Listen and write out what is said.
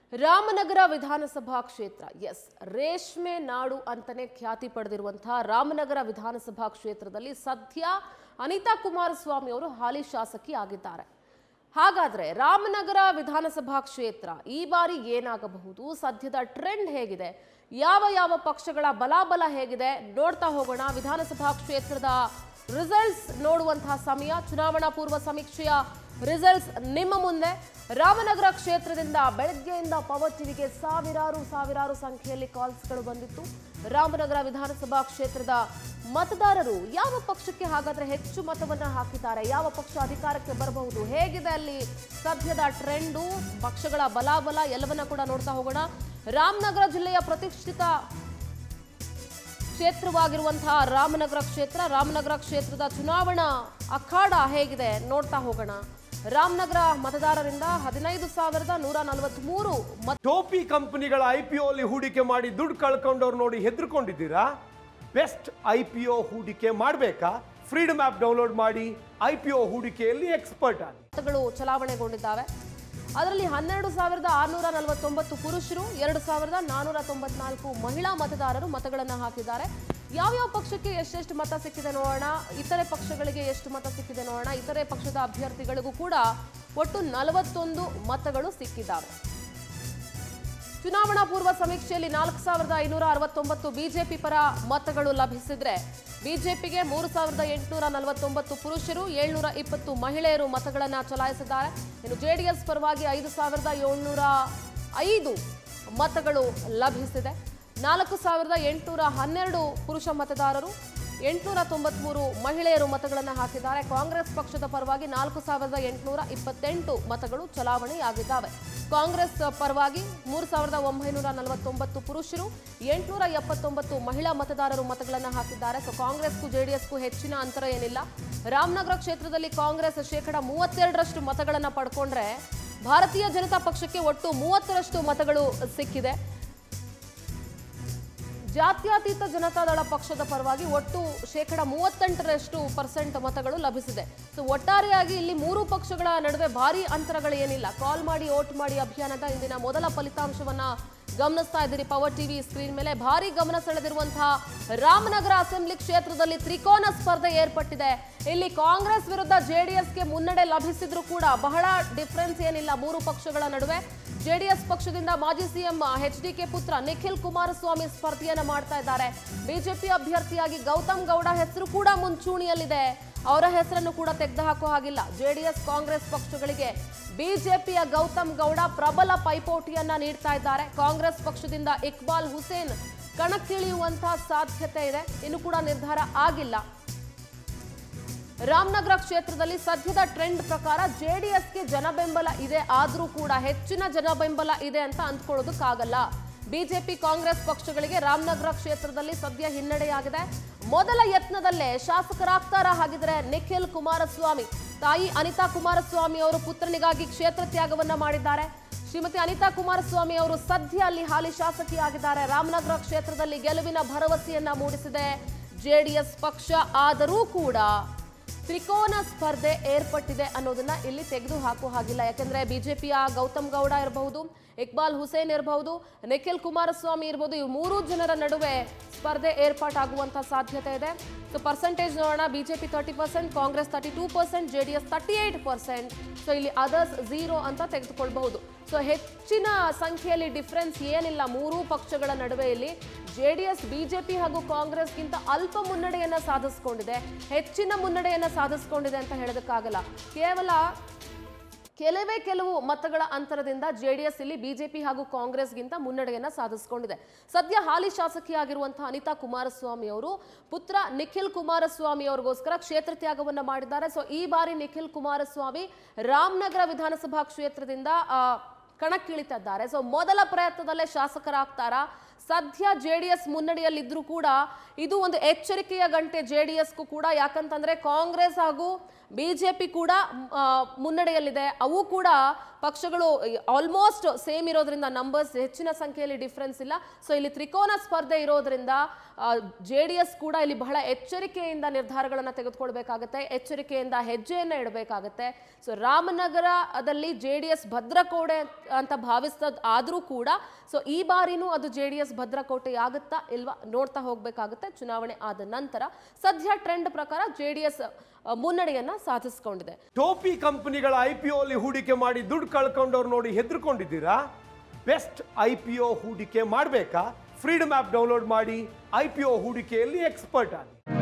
ರಾಮನಗರ ವಿಧಾನಸಭಾ ಕ್ಷೇತ್ರ ಎಸ್ ರೇಷ್ಮೆ ನಾಡು ಅಂತಾನೆ ಖ್ಯಾತಿ ಪಡೆದಿರುವಂತಹ ರಾಮನಗರ ವಿಧಾನಸಭಾ ಕ್ಷೇತ್ರದಲ್ಲಿ ಸದ್ಯ ಅನಿತಾ ಕುಮಾರಸ್ವಾಮಿ ಅವರು ಹಾಲಿ ಶಾಸಕಿ ಆಗಿದ್ದಾರೆ ಹಾಗಾದ್ರೆ ರಾಮನಗರ ವಿಧಾನಸಭಾ ಕ್ಷೇತ್ರ ಈ ಬಾರಿ ಏನಾಗಬಹುದು ಸದ್ಯದ ಟ್ರೆಂಡ್ ಹೇಗಿದೆ ಯಾವ ಯಾವ ಪಕ್ಷಗಳ ಬಲಾಬಲ ಹೇಗಿದೆ ನೋಡ್ತಾ ಹೋಗೋಣ ವಿಧಾನಸಭಾ ಕ್ಷೇತ್ರದ ರಿಸಲ್ಟ್ಸ್ ನೋಡುವಂತಹ ಸಮಯ ಚುನಾವಣಾ ಪೂರ್ವ ಸಮೀಕ್ಷೆಯ ರಿಸಲ್ಟ್ಸ್ ನಿಮ್ಮ ಮುಂದೆ ರಾಮನಗರ ಕ್ಷೇತ್ರದಿಂದ ಬೆಳಗ್ಗೆಯಿಂದ ಪವರ್ ಟಿವಿಗೆ ಸಾವಿರಾರು ಸಾವಿರಾರು ಸಂಖ್ಯೆಯಲ್ಲಿ ಕಾಲ್ಸ್ಗಳು ಬಂದಿತ್ತು ರಾಮನಗರ ವಿಧಾನಸಭಾ ಕ್ಷೇತ್ರದ ಮತದಾರರು ಯಾವ ಪಕ್ಷಕ್ಕೆ ಹಾಗಾದ್ರೆ ಹೆಚ್ಚು ಮತವನ್ನ ಹಾಕಿದ್ದಾರೆ ಯಾವ ಪಕ್ಷ ಅಧಿಕಾರಕ್ಕೆ ಬರಬಹುದು ಹೇಗಿದೆ ಅಲ್ಲಿ ಸದ್ಯದ ಟ್ರೆಂಡು ಪಕ್ಷಗಳ ಬಲಾಬಲ ಎಲ್ಲವನ್ನ ಕೂಡ ನೋಡ್ತಾ ಹೋಗೋಣ ರಾಮನಗರ ಜಿಲ್ಲೆಯ ಪ್ರತಿಷ್ಠಿತ ಕ್ಷೇತ್ರವಾಗಿರುವಂತಹ ರಾಮನಗರ ಕ್ಷೇತ್ರ ರಾಮನಗರ ಕ್ಷೇತ್ರದ ಚುನಾವಣಾ ಅಖಾಡ ಹೇಗಿದೆ ನೋಡ್ತಾ ಹೋಗೋಣ ರಾಮನಗರ ಮತದಾರರಿಂದ ಹದಿನೈದು ಸಾವಿರದ ನೂರ ನಲವತ್ಮೂರು ಮತ ಟೋಪಿ ಕಂಪನಿಗಳ ಐ ಪಿ ಅಲ್ಲಿ ಹೂಡಿಕೆ ಮಾಡಿ ದುಡ್ಡು ಕಳ್ಕೊಂಡವ್ರು ನೋಡಿ ಹೆದರ್ಕೊಂಡಿದ್ದೀರಾ ಬೆಸ್ಟ್ ಐ ಪಿ ಒ ಹೂಡಿಕೆ ಮಾಡಬೇಕಾ ಫ್ರೀಡಮ್ ಆ್ಯಪ್ ಡೌನ್ಲೋಡ್ ಮಾಡಿ ಐ ಪಿ ಒ ಹೂಡಿಕೆಯಲ್ಲಿ ಎಕ್ಸ್ಪರ್ಟ್ ಆಗಿ ಮತಗಳು ಚಲಾವಣೆಗೊಂಡಿದ್ದಾವೆ ಅದರಲ್ಲಿ ಹನ್ನೆರಡು ಸಾವಿರದ ಆರುನೂರ ನಲವತ್ತೊಂಬತ್ತು ಪುರುಷರು ಎರಡು ಸಾವಿರದ ನಾನೂರ ತೊಂಬತ್ನಾಲ್ಕು ಮಹಿಳಾ ಮತದಾರರು ಮತಗಳನ್ನು ಹಾಕಿದ್ದಾರೆ ಯಾವ್ಯಾವ ಪಕ್ಷಕ್ಕೆ ಎಷ್ಟೆಷ್ಟು ಮತ ಸಿಕ್ಕಿದೆ ನೋಡೋಣ ಇತರೆ ಪಕ್ಷಗಳಿಗೆ ಎಷ್ಟು ಮತ ಸಿಕ್ಕಿದೆ ನೋಡೋಣ ಇತರೆ ಪಕ್ಷದ ಅಭ್ಯರ್ಥಿಗಳಿಗೂ ಕೂಡ ಒಟ್ಟು ನಲವತ್ತೊಂದು ಮತಗಳು ಸಿಕ್ಕಿದ್ದಾವೆ ಚುನಾವಣಾ ಪೂರ್ವ ಸಮೀಕ್ಷೆಯಲ್ಲಿ ನಾಲ್ಕು ಸಾವಿರದ ಐನೂರ ಅರವತ್ತೊಂಬತ್ತು ಬಿಜೆಪಿ ಪರ ಮತಗಳು ಲಭಿಸಿದ್ರೆ ಬಿಜೆಪಿಗೆ ಮೂರು ಸಾವಿರದ ಎಂಟುನೂರ ನಲವತ್ತೊಂಬತ್ತು ಪುರುಷರು ಏಳ್ನೂರ ಇಪ್ಪತ್ತು ಮಹಿಳೆಯರು ಮತಗಳನ್ನು ಚಲಾಯಿಸಿದ್ದಾರೆ ಇನ್ನು ಜೆಡಿಎಸ್ ಪರವಾಗಿ ಐದು ಸಾವಿರದ ಏಳ್ನೂರ ಐದು ಮತಗಳು ಲಭಿಸಿದೆ ನಾಲ್ಕು ಸಾವಿರದ ಎಂಟುನೂರ ಹನ್ನೆರಡು ಪುರುಷ ಮತದಾರರು ಎಂಟುನೂರ ತೊಂಬತ್ಮೂರು ಮಹಿಳೆಯರು ಮತಗಳನ್ನು ಹಾಕಿದ್ದಾರೆ ಕಾಂಗ್ರೆಸ್ ಪಕ್ಷದ ಪರವಾಗಿ ನಾಲ್ಕು ಸಾವಿರದ ಎಂಟುನೂರ ಇಪ್ಪತ್ತೆಂಟು ಮತಗಳು ಚಲಾವಣೆಯಾಗಿದ್ದಾವೆ ಕಾಂಗ್ರೆಸ್ ಪರವಾಗಿ ಮೂರು ಸಾವಿರದ ಒಂಬೈನೂರ ನಲವತ್ತೊಂಬತ್ತು ಪುರುಷರು ಎಂಟುನೂರ ಎಪ್ಪತ್ತೊಂಬತ್ತು ಮಹಿಳಾ ಮತದಾರರು ಮತಗಳನ್ನು ಹಾಕಿದ್ದಾರೆ ಸೊ ಕಾಂಗ್ರೆಸ್ಗೂ ಜೆಡಿಎಸ್ಗೂ ಹೆಚ್ಚಿನ ಅಂತರ ಏನಿಲ್ಲ ರಾಮನಗರ ಕ್ಷೇತ್ರದಲ್ಲಿ ಕಾಂಗ್ರೆಸ್ ಶೇಕಡ ಮೂವತ್ತೆರಡರಷ್ಟು ಮತಗಳನ್ನು ಪಡ್ಕೊಂಡ್ರೆ ಭಾರತೀಯ ಜನತಾ ಪಕ್ಷಕ್ಕೆ ಒಟ್ಟು ಮೂವತ್ತರಷ್ಟು ಮತಗಳು ಸಿಕ್ಕಿದೆ ಜಾತ್ಯತೀತ ಜನತಾದಳ ಪಕ್ಷದ ಪರವಾಗಿ ಒಟ್ಟು ಶೇಕಡ ಮೂವತ್ತೆಂಟರಷ್ಟು ಪರ್ಸೆಂಟ್ ಮತಗಳು ಲಭಿಸಿದೆ ಸೊ ಒಟ್ಟಾರೆಯಾಗಿ ಇಲ್ಲಿ ಮೂರು ಪಕ್ಷಗಳ ನಡುವೆ ಭಾರಿ ಅಂತರಗಳು ಏನಿಲ್ಲ ಕಾಲ್ ಮಾಡಿ ಓಟ್ ಮಾಡಿ ಅಭಿಯಾನದ ಇಂದಿನ ಮೊದಲ ಫಲಿತಾಂಶವನ್ನ ಗಮನಿಸ್ತಾ ಇದ್ದೀರಿ ಪವರ್ ಟಿವಿ ಸ್ಕ್ರೀನ್ ಮೇಲೆ ಭಾರಿ ಗಮನ ಸೆಳೆದಿರುವಂತಹ ರಾಮನಗರ ಅಸೆಂಬ್ಲಿ ಕ್ಷೇತ್ರದಲ್ಲಿ ತ್ರಿಕೋನ ಸ್ಪರ್ಧೆ ಏರ್ಪಟ್ಟಿದೆ ಇಲ್ಲಿ ಕಾಂಗ್ರೆಸ್ ವಿರುದ್ಧ ಜೆಡಿಎಸ್ಗೆ ಮುನ್ನಡೆ ಲಭಿಸಿದ್ರು ಕೂಡ ಬಹಳ ಡಿಫರೆನ್ಸ್ ಏನಿಲ್ಲ ಮೂರು ಪಕ್ಷಗಳ ನಡುವೆ ಜೆಡಿಎಸ್ ಪಕ್ಷದಿಂದ ಮಾಜಿ ಸಿಎಂ ಎಚ್ ಡಿ ಕೆ ಪುತ್ರ ನಿಖಿಲ್ ಕುಮಾರಸ್ವಾಮಿ ಸ್ಪರ್ಧೆಯನ್ನ ಮಾಡ್ತಾ ಇದ್ದಾರೆ ಬಿಜೆಪಿ ಅಭ್ಯರ್ಥಿಯಾಗಿ ಗೌತಮ್ ಗೌಡ ಹೆಸರು ಕೂಡ ಮುಂಚೂಣಿಯಲ್ಲಿದೆ ಅವರ ಹೆಸರನ್ನು ಕೂಡ ತೆಗೆದುಹಾಕೋ ಹಾಗಿಲ್ಲ ಜೆಡಿಎಸ್ ಕಾಂಗ್ರೆಸ್ ಪಕ್ಷಗಳಿಗೆ ಬಿಜೆಪಿಯ ಗೌತಮ್ ಗೌಡ ಪ್ರಬಲ ಪೈಪೋಟಿಯನ್ನ ನೀಡ್ತಾ ಇದ್ದಾರೆ ಕಾಂಗ್ರೆಸ್ ಪಕ್ಷದಿಂದ ಇಕ್ಬಾಲ್ ಹುಸೇನ್ ಕಣಕ್ಕಿಳಿಯುವಂತಹ ಸಾಧ್ಯತೆ ಇದೆ ಇನ್ನು ಕೂಡ ನಿರ್ಧಾರ ಆಗಿಲ್ಲ ರಾಮನಗರ ಕ್ಷೇತ್ರದಲ್ಲಿ ಸದ್ಯದ ಟ್ರೆಂಡ್ ಪ್ರಕಾರ ಜೆಡಿಎಸ್ಗೆ ಜನಬೆಂಬಲ ಇದೆ ಆದರೂ ಕೂಡ ಹೆಚ್ಚಿನ ಜನಬೆಂಬಲ ಇದೆ ಅಂತ ಅಂದ್ಕೊಳ್ಳೋದಕ್ಕಾಗಲ್ಲ ಬಿಜೆಪಿ ಕಾಂಗ್ರೆಸ್ ಪಕ್ಷಗಳಿಗೆ ರಾಮನಗರ ಕ್ಷೇತ್ರದಲ್ಲಿ ಸದ್ಯ ಹಿನ್ನಡೆಯಾಗಿದೆ ಮೊದಲ ಯತ್ನದಲ್ಲೇ ಶಾಸಕರಾಗ್ತಾರ ಹಾಗಿದ್ರೆ ನಿಖಿಲ್ ಕುಮಾರಸ್ವಾಮಿ ತಾಯಿ ಅನಿತಾ ಕುಮಾರಸ್ವಾಮಿ ಅವರು ಪುತ್ರನಿಗಾಗಿ ಕ್ಷೇತ್ರ ತ್ಯಾಗವನ್ನ ಮಾಡಿದ್ದಾರೆ ಶ್ರೀಮತಿ ಅನಿತಾ ಕುಮಾರಸ್ವಾಮಿ ಅವರು ಸದ್ಯ ಅಲ್ಲಿ ಹಾಲಿ ಶಾಸಕಿಯಾಗಿದ್ದಾರೆ ರಾಮನಗರ ಕ್ಷೇತ್ರದಲ್ಲಿ ಗೆಲುವಿನ ಭರವಸೆಯನ್ನ ಮೂಡಿಸಿದೆ ಜೆಡಿಎಸ್ ಪಕ್ಷ ಆದರೂ ಕೂಡ ತ್ರಿಕೋನ ಸ್ಪರ್ಧೆ ಏರ್ಪಟ್ಟಿದೆ ಅನ್ನೋದನ್ನ ಇಲ್ಲಿ ತೆಗೆದು ಹಾಕೋ ಹಾಗಿಲ್ಲ ಯಾಕಂದ್ರೆ ಬಿಜೆಪಿಯ ಗೌತಮ್ ಗೌಡ ಇರಬಹುದು ಇಕ್ಬಾಲ್ ಹುಸೇನ್ ಇರಬಹುದು ನಿಖಿಲ್ ಕುಮಾರಸ್ವಾಮಿ ಇರಬಹುದು ಇವು ಮೂರು ಜನರ ನಡುವೆ ಸ್ಪರ್ಧೆ ಏರ್ಪಾಟಾಗುವಂತ ಸಾಧ್ಯತೆ ಇದೆ ಸೊ ಪರ್ಸೆಂಟೇಜ್ ನೋಡೋಣ BJP thirty percent Congress thirty two percent J D S thirty eight percent so ಇಲ್ಲಿ ಅದರ್ಸ್ ಝೀರೋ ಅಂತ ತೆಗೆದುಕೊಳ್ಬಹುದು ಸೊ ಹೆಚ್ಚಿನ ಸಂಖ್ಯೆಯಲ್ಲಿ ಡಿಫ್ರೆನ್ಸ್ ಏನಿಲ್ಲ ಮೂರೂ ಪಕ್ಷಗಳ ನಡುವೆ ಇಲ್ಲಿ ಜೆ ಡಿ ಎಸ್ ಬಿಜೆಪಿ ಹಾಗೂ ಕಾಂಗ್ರೆಸ್ಗಿಂತ ಅಲ್ಪ ಮುನ್ನಡೆಯನ್ನ ಸಾಧಿಸ್ಕೊಂಡಿದೆ ಹೆಚ್ಚಿನ ಮುನ್ನಡೆಯನ್ನ ಸಾಧಿಸ್ಕೊಂಡಿದೆ ಅಂತ ಹೇಳೋದಕ್ಕಾಗಲ್ಲ ಕೇವಲ ಕೆಲವೇ ಕೆಲವು ಮತಗಳ ಅಂತರದಿಂದ ಜೆಡಿಎಸ್ ಇಲ್ಲಿ ಬಿಜೆಪಿ ಹಾಗೂ ಕಾಂಗ್ರೆಸ್ಗಿಂತ ಮುನ್ನಡೆಯನ್ನ ಸಾಧಿಸಿಕೊಂಡಿದೆ ಸದ್ಯ ಹಾಲಿ ಶಾಸಕಿಯಾಗಿರುವಂತಹ ಅನಿತಾ ಕುಮಾರಸ್ವಾಮಿ ಅವರು ಪುತ್ರ ನಿಖಿಲ್ ಕುಮಾರಸ್ವಾಮಿ ಅವರಿಗೋಸ್ಕರ ಕ್ಷೇತ್ರ ತ್ಯಾಗವನ್ನ ಮಾಡಿದ್ದಾರೆ ಸೊ ಈ ಬಾರಿ ನಿಖಿಲ್ ಕುಮಾರಸ್ವಾಮಿ ರಾಮನಗರ ವಿಧಾನಸಭಾ ಕ್ಷೇತ್ರದಿಂದ ಆ, ಕಣಕ್ಕಿಳಿತಾ ಇದ್ದಾರೆ ಸೊ ಮೊದಲ ಪ್ರಯತ್ನದಲ್ಲೇ ಶಾಸಕರಾಗ್ತಾರಾ ಸದ್ಯ ಜೆ ಡಿ ಎಸ್ ಮುನ್ನಡೆಯಲ್ಲಿದ್ರೂ ಕೂಡ ಇದು ಒಂದು ಎಚ್ಚರಿಕೆಯ ಗಂಟೆ ಜೆ ಡಿ ಎಸ್ಗೂ ಕೂಡ ಯಾಕಂತಂದ್ರೆ ಕಾಂಗ್ರೆಸ್ ಹಾಗೂ ಬಿಜೆಪಿ ಕೂಡ ಆ, ಮುನ್ನಡೆಯಲ್ಲಿದೆ ಅವು ಕೂಡ ಪಕ್ಷಗಳು ಆಲ್ಮೋಸ್ಟ್ ಸೇಮ್ ಇರೋದ್ರಿಂದ ನಂಬರ್ಸ್ ಹೆಚ್ಚಿನ ಸಂಖ್ಯೆಯಲ್ಲಿ ಡಿಫ್ರೆನ್ಸ್ ಇಲ್ಲ ಸೊ ಇಲ್ಲಿ ತ್ರಿಕೋನ ಸ್ಪರ್ಧೆ ಇರೋದ್ರಿಂದ ಜೆ ಡಿ ಎಸ್ ಕೂಡ ಇಲ್ಲಿ ಬಹಳ ಎಚ್ಚರಿಕೆಯಿಂದ ನಿರ್ಧಾರಗಳನ್ನು ತೆಗೆದುಕೊಳ್ಬೇಕಾಗತ್ತೆ ಎಚ್ಚರಿಕೆಯಿಂದ ಹೆಜ್ಜೆಯನ್ನು ಇಡಬೇಕಾಗತ್ತೆ ಸೊ ರಾಮನಗರದಲ್ಲಿ ಜೆ ಡಿ ಎಸ್ ಭದ್ರಕೋಟೆ ಅಂತ ಭಾವಿಸ್ತದ್ ಆದರೂ ಕೂಡ ಸೊ ಈ ಬಾರಿನೂ ಅದು ಜೆ ಡಿ ಎಸ್ ಭದ್ರಕೋಟೆ ಆಗುತ್ತಾ ಇಲ್ವಾ ನೋಡ್ತಾ ಹೋಗ್ಬೇಕಾಗುತ್ತೆ ಚುನಾವಣೆ ಆದ ನಂತರ ಸದ್ಯ ಟ್ರೆಂಡ್ ಪ್ರಕಾರ ಜೆ ಡಿ ಎಸ್ ಮುನ್ನಡೆಯನ್ನ ಸಾಧಿಸಿಕೊಂಡಿದೆ ಟೋಪಿ ಕಂಪನಿಗಳ ಐ ಪಿ ಅಲ್ಲಿ ಹೂಡಿಕೆ ಮಾಡಿ ದುಡ್ಡು ಕಳ್ಕೊಂಡವ್ರು ನೋಡಿ ಹೆದರ್ಕೊಂಡಿದ್ದೀರಾ ಬೆಸ್ಟ್ ಐ ಪಿ ಒ ಹೂಡಿಕೆ ಮಾಡಬೇಕಾ ಫ್ರೀಡಮ್ ಆ್ಯಪ್ ಡೌನ್ಲೋಡ್ ಮಾಡಿ ಐ ಪಿ ಒ ಹೂಡಿಕೆಯಲ್ಲಿ ಎಕ್ಸ್ಪರ್ಟ್ ಆಗಿ